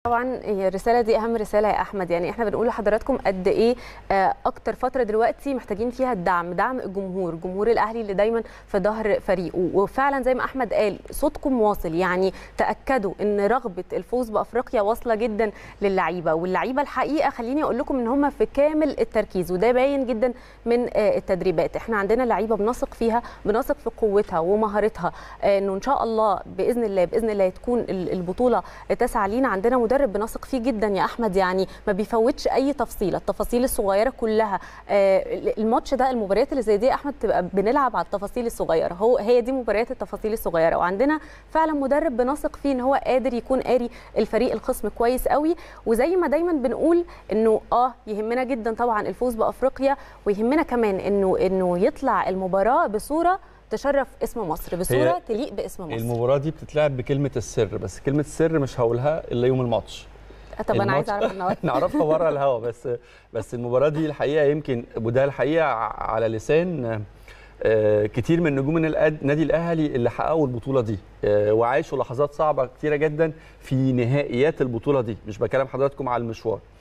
طبعا هي الرساله دي اهم رساله يا احمد يعني احنا بنقول لحضراتكم قد ايه آه، اكتر فتره دلوقتي محتاجين فيها الدعم دعم الجمهور جمهور الاهلي اللي دايما في ظهر فريقه وفعلا زي ما احمد قال صوتكم واصل يعني تاكدوا ان رغبه الفوز بافريقيا واصله جدا للعيبه واللعيبه الحقيقه خليني اقول لكم ان هم في كامل التركيز وده باين جدا من آه، التدريبات احنا عندنا لعيبه بنثق فيها بنثق في قوتها ومهارتها آه، انه ان شاء الله باذن الله باذن الله تكون ال- البطوله تسعى لينا عندنا مدرب بنثق فيه جدا يا احمد يعني ما بيفوتش اي تفصيله التفاصيل الصغيره كلها آه، الماتش ده المباريات اللي زي دي يا احمد تبقى بنلعب على التفاصيل الصغيره هو هي دي مباريات التفاصيل الصغيره وعندنا فعلا مدرب بنثق فيه ان هو قادر يكون قاري الفريق الخصم كويس قوي وزي ما دايما بنقول انه اه يهمنا جدا طبعا الفوز بافريقيا ويهمنا كمان انه انه يطلع المباراه بصوره تشرف اسم مصر بصوره هي تليق باسم مصر المباراه دي بتتلعب بكلمه السر بس كلمه السر مش هقولها الا يوم الماتش طب انا الماتش- عايزه اعرف النهارده نعرفها بره الهوا بس بس المباراه دي الحقيقه يمكن وده الحقيقه ع- على لسان آه، كتير من نجوم النادي النادي الاهلي اللي حققوا البطوله دي آه، وعاشوا لحظات صعبه كتيره جدا في نهائيات البطوله دي مش بكلم حضراتكم على المشوار